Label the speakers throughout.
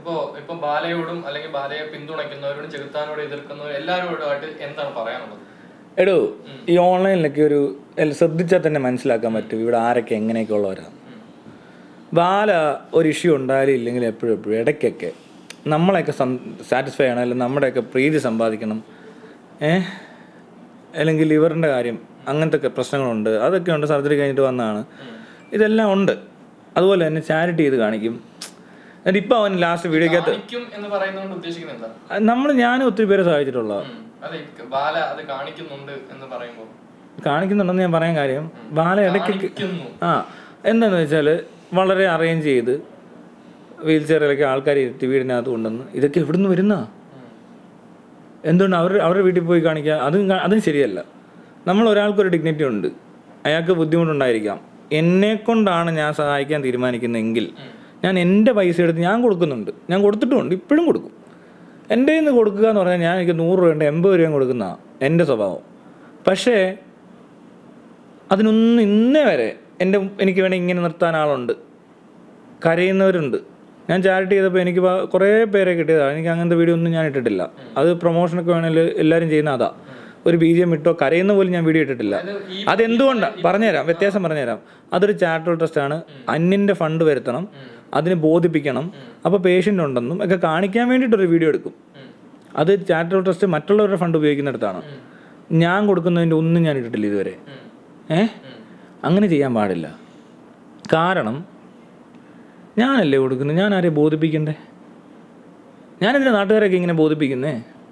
Speaker 1: ഇപ്പോ ഇപ്പൊ ബാലയോടും അല്ലെങ്കിൽ ബാലയെ പിന്തുണയ്ക്കുന്നവരോടും ചെകുത്താനോട് എതിർക്കുന്നവരും എല്ലാവരോടുമായിട്ട് എന്താണ് പറയാനുള്ളത്
Speaker 2: എടോ ഈ ഓൺലൈനിലൊക്കെ ഒരു എൽ- ശ്രദ്ധിച്ചാൽ തന്നെ മനസ്സിലാക്കാൻ പറ്റും ഇവിടെ ആരൊക്കെ എങ്ങനെയൊക്കെ ഉള്ളവരാണ് ബാല ഒരു ഇഷ്യൂ ഉണ്ടായാലും ഇല്ലെങ്കിൽ എപ്പോഴും എപ്പോഴും ഇടയ്ക്കൊക്കെ നമ്മളെയൊക്കെ സാറ്റിസ്ഫൈ ചെയ്യണം അല്ലെങ്കിൽ നമ്മുടെയൊക്കെ പ്രീതി സമ്പാദിക്കണം ഏ അല്ലെങ്കിൽ ലിവറിൻ്റെ കാര്യം അങ്ങനത്തെ ഒക്കെ പ്രശ്നങ്ങളുണ്ട് അതൊക്കെ ഉണ്ട് സർജറി കഴിഞ്ഞിട്ട് വന്നതാണ് ഇതെല്ലാം ഉണ്ട് അതുപോലെ തന്നെ ചാരിറ്റി ചെയ്ത് കാണിക്കും എന്നിട്ട് ഇപ്പോൾ അവൻ ലാസ്റ്റ് വീഡിയോക്കകത്ത്
Speaker 1: കാണിക്കും എന്ന് പറയുന്നതുകൊണ്ട് ഉദ്ദേശിക്കുന്നത് എന്താ
Speaker 2: നമ്മൾ ഞാനും ഒത്തിരി പേരെ സഹായിച്ചിട്ടുള്ളതാണ്
Speaker 1: ഉം. അതെ ബാല അത് കാണിക്കുന്നുണ്ട് എന്ന് പറയുമ്പോൾ
Speaker 2: കാണിക്കുന്നുണ്ടെന്ന് ഞാൻ പറയാൻ കാര്യം ബാല ഇടയ്ക്ക്
Speaker 1: കാണിക്കുന്നു
Speaker 2: ആ എന്താണെന്ന് വെച്ചാൽ വളരെ അറേഞ്ച് ചെയ്ത് വീൽ ചെയറിലൊക്കെ ആൾക്കാർ ഇരുത്തി വീടിനകത്ത് കൊണ്ടുവന്ന് ഇതൊക്കെ എവിടുന്ന് വരുന്ന എന്തുകൊണ്ട് അവർ അവരുടെ വീട്ടിൽ പോയി കാണിക്കുക അതും കാ- അതും ശരിയല്ല നമ്മൾ ഒരാൾക്കൊരു ഡിഗ്നിറ്റി ഉണ്ട് അയാൾക്ക് ബുദ്ധിമുട്ടുണ്ടായിരിക്കാം എന്നെ കൊണ്ടാണ് ഞാൻ സഹായിക്കാൻ തീരുമാനിക്കുന്നതെങ്കിൽ ഞാൻ എൻ്റെ പൈസ എടുത്ത് ഞാൻ കൊടുക്കുന്നുണ്ട് ഞാൻ കൊടുത്തിട്ടുമുണ്ട് ഇപ്പോഴും കൊടുക്കും എൻ്റെ നിന്ന് കൊടുക്കുക എന്ന് പറഞ്ഞാൽ ഞാൻ എനിക്ക് നൂറ് രൂപ എൺപത് രൂപയും കൊടുക്കുന്ന എൻ്റെ സ്വഭാവം പക്ഷേ അതിനൊന്നും ഇന്നേ വരെ എൻ്റെ എനിക്ക് വേണേൽ ഇങ്ങനെ നിർത്താൻ ആളുണ്ട് കരയുന്നവരുണ്ട് ഞാൻ ചാരിറ്റി ചെയ്തപ്പോൾ എനിക്ക് പ- കുറേ പേരെ കിട്ടിയതാണ് എനിക്ക് അങ്ങനത്തെ വീഡിയോ ഒന്നും ഞാൻ ഇട്ടിട്ടില്ല അത് പ്രൊമോഷനൊക്കെ വേണേൽ എല്ലാവരും ചെയ്യുന്ന അതാ ഒരു ബി ജി എം ഇട്ടോ കരയുന്ന പോലും ഞാൻ വീഡിയോ ഇട്ടിട്ടില്ല അതെന്തുകൊണ്ടാണ് പറഞ്ഞുതരാം വ്യത്യാസം പറഞ്ഞുതരാം അതൊരു ചാരിറ്റബിൾ ട്രസ്റ്റാണ് അന്യൻ്റെ ഫണ്ട് വരുത്തണം അതിന് ബോധിപ്പിക്കണം അപ്പോൾ പേഷ്യൻ്റ് ഉണ്ടെന്നും ഒക്കെ കാണിക്കാൻ വേണ്ടിയിട്ടൊരു വീഡിയോ എടുക്കും അത് ചാരിറ്റബിൾ ട്രസ്റ്റ് മറ്റുള്ളവരുടെ ഫണ്ട് ഉപയോഗിക്കുന്നിടത്താണ് ഞാൻ കൊടുക്കുന്നതിൻ്റെ ഒന്നും ഞാൻ ഇട്ടിട്ടില്ല ഇതുവരെ ഏ അങ്ങനെ ചെയ്യാൻ പാടില്ല കാരണം ഞാനല്ലേ കൊടുക്കുന്നത് ഞാൻ ആരെ ബോധിപ്പിക്കണ്ടേ ഞാനെന്തിനാ നാട്ടുകാരൊക്കെ ഇങ്ങനെ ബോധിപ്പിക്കുന്നേ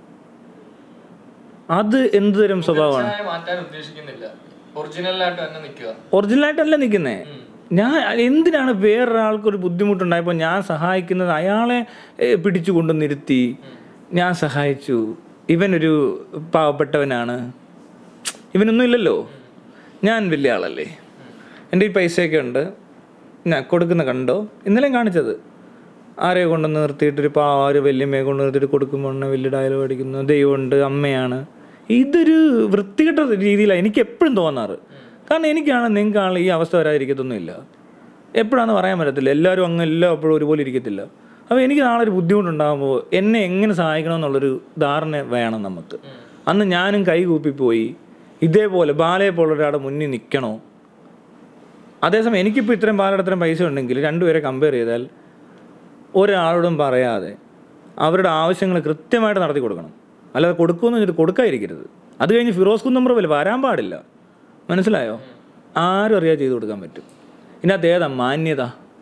Speaker 2: അത് എന്ത് തരം സ്വഭാവമാണ്
Speaker 1: ചായ മാറ്റാൻ ഉദ്ദേശിക്കുന്നില്ല ഒറിജിനലായിട്ട് തന്നെ നിൽക്കുക
Speaker 2: ഒറിജിനലായിട്ടല്ല നിൽക്കുന്നേ ഞാൻ എന്തിനാണ് വേറൊരാൾക്കൊരു ബുദ്ധിമുട്ടുണ്ടായപ്പോൾ ഞാൻ സഹായിക്കുന്നത് അയാളെ ഏ, പിടിച്ചു കൊണ്ടുവന്നിരുത്തി ഞാൻ സഹായിച്ചു ഇവനൊരു പാവപ്പെട്ടവനാണ് ഇവനൊന്നും ഇല്ലല്ലോ ഞാൻ വലിയ ആളല്ലേ എൻ്റെ ഈ പൈസയൊക്കെ ഉണ്ട് ഞാൻ കൊടുക്കുന്ന കണ്ടോ ഇന്നലെയും കാണിച്ചത് ആരെയോ കൊണ്ടുവന്ന് നിർത്തിയിട്ടൊരു പാവ ഒരു വല്യമ്മയെ കൊണ്ട് നിർത്തിയിട്ട് കൊടുക്കുമ്പോൾ വലിയ ഡയലോഗ് അടിക്കുന്നു ദൈവമുണ്ട് അമ്മയാണ് ഇതൊരു വൃത്തികെട്ട രീതിയിലാണ് എനിക്ക് എപ്പോഴും തോന്നാറ് കാരണം എനിക്കാണ് നിങ്ങൾക്കാണ് ഈ അവസ്ഥ വരാതിരിക്കത്തൊന്നുമില്ല എപ്പോഴാണെന്ന് പറയാൻ പറ്റത്തില്ല എല്ലാവരും അങ്ങ് എല്ലാം എപ്പോഴും ഒരുപോലെ ഇരിക്കത്തില്ല അപ്പോൾ എനിക്ക് നാളെ ഒരു ബുദ്ധിമുട്ടുണ്ടാകുമ്പോൾ എന്നെ എങ്ങനെ സഹായിക്കണം എന്നുള്ളൊരു ധാരണ വേണം നമുക്ക് അന്ന് ഞാനും കൈ കൂപ്പിപ്പോയി ഇതേപോലെ ബാലയെ പോലെ ഒരാളുടെ മുന്നിൽ നിൽക്കണോ അതേസമയം എനിക്കിപ്പോൾ ഇത്രയും ബാലയുടെ ഇത്രയും പൈസ ഉണ്ടെങ്കിൽ രണ്ടുപേരെ കമ്പയർ ചെയ്താൽ ഒരാളോടും പറയാതെ അവരുടെ ആവശ്യങ്ങൾ കൃത്യമായിട്ട് നടത്തി കൊടുക്കണം അല്ലാതെ കൊടുക്കുമെന്ന് വെച്ചിട്ട് കൊടുക്കാതിരിക്കരുത് അത് കഴിഞ്ഞ് ഫിറോസ് കുന്നമ്പ്ര പോലെ വരാൻ പാടില്ല മനസ്സിലായോ ആരും അറിയാതെ ചെയ്തു കൊടുക്കാൻ പറ്റും ഇതിനകത്ത് ഏതാ മാന്യത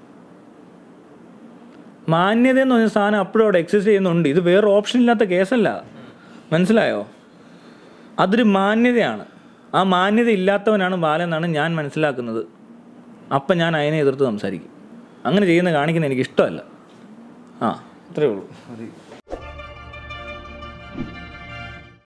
Speaker 2: മാന്യത എന്ന് പറഞ്ഞ സാധനം അപ്പോഴും അവിടെ എക്സിസ്റ്റ് ചെയ്യുന്നുണ്ട് ഇത് വേറെ ഓപ്ഷൻ ഇല്ലാത്ത കേസല്ല മനസ്സിലായോ അതൊരു മാന്യതയാണ് ആ മാന്യത ഇല്ലാത്തവനാണ് ബാലെന്നാണ് ഞാൻ മനസ്സിലാക്കുന്നത് അപ്പം ഞാൻ അതിനെ എതിർത്ത് സംസാരിക്കും അങ്ങനെ ചെയ്യുന്ന കാണിക്കുന്ന എനിക്ക് ഇഷ്ടമല്ല ആ അത്രേ ഉള്ളൂ